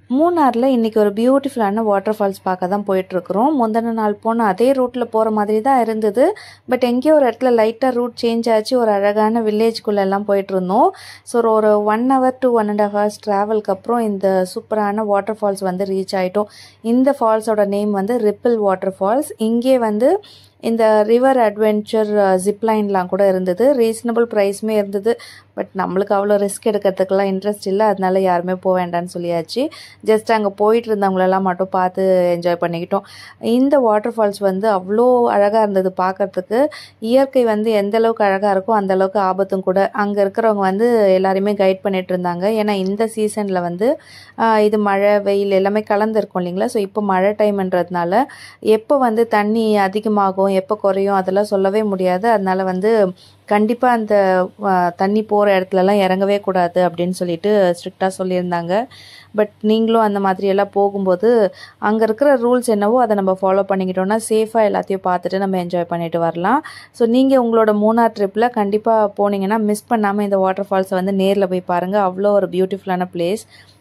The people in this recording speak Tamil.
மூணாரில் இன்றைக்கி ஒரு பியூட்டிஃபுல்லான வாட்டர் ஃபால்ஸ் பார்க்க தான் போயிட்டுருக்குறோம் முந்தின நாள் போன அதே ரூட்டில் போகிற மாதிரி தான் இருந்தது பட் எங்கேயோ ஒரு இடத்துல லைட்டாக ரூட் சேஞ்ச் ஆச்சு ஒரு அழகான வில்லேஜ்குள்ளே எல்லாம் போயிட்டு இருந்தோம் ஸோ ஒரு one hour to one and half hours ட்ராவலுக்கு அப்புறம் இந்த சூப்பரான வாட்டர் ஃபால்ஸ் வந்து ரீச் ஆகிட்டோம் இந்த ஃபால்ஸோட நேம் வந்து ரிப்பிள் வாட்டர் ஃபால்ஸ் இங்கே வந்து இந்த ரிவர் அட்வென்ச்சர் ஜிப்லைன்லாம் கூட இருந்தது ரீசனபிள் ப்ரைஸுமே இருந்தது பட் நம்மளுக்கு அவ்வளோ ரிஸ்க் எடுக்கிறதுக்கெல்லாம் இன்ட்ரெஸ்ட் இல்லை அதனால யாருமே போக வேண்டாம்னு சொல்லியாச்சு ஜஸ்ட் அங்கே போயிட்டு இருந்தவங்களெல்லாம் மட்டும் பார்த்து என்ஜாய் பண்ணிக்கிட்டோம் இந்த வாட்டர் ஃபால்ஸ் வந்து அவ்வளோ அழகாக இருந்தது பார்க்கறதுக்கு இயற்கை வந்து எந்த அளவுக்கு அழகாக இருக்கோ அந்த அளவுக்கு ஆபத்தும் கூட அங்கே இருக்கிறவங்க வந்து எல்லாருமே கைட் பண்ணிட்டு இருந்தாங்க ஏன்னா இந்த சீசனில் வந்து ஆஹ், இது மழை வெயில் எல்லாமே கலந்துருக்கும் இல்லைங்களா ஸோ இப்போ மழை டைம்ன்றதுனால எப்போ வந்து தண்ணி அதிகமாகும் எப்போ குறையும் அதெல்லாம் சொல்லவே முடியாது அதனால வந்து கண்டிப்பாக அந்த ஆஹ், தண்ணி போகிற இடத்துலலாம் இறங்கவே கூடாது அப்படின்னு சொல்லிட்டு ஸ்ட்ரிக்டாக சொல்லியிருந்தாங்க பட் நீங்களும் அந்த மாதிரி எல்லாம் போகும்போது அங்கே இருக்கிற ரூல்ஸ் என்னவோ அதை நம்ம ஃபாலோ பண்ணிக்கிட்டோம்னா சேஃபாக எல்லாத்தையும் பார்த்துட்டு நம்ம என்ஜாய் பண்ணிட்டு வரலாம் ஸோ நீங்கள் உங்களோட மூணார் ட்ரிப்பில் கண்டிப்பாக போனீங்கன்னா மிஸ் பண்ணாமல் இந்த வாட்டர் ஃபால்ஸை வந்து நேரில் போய் பாருங்கள் அவ்வளோ ஒரு பியூட்டிஃபுல்லான பிளேஸ்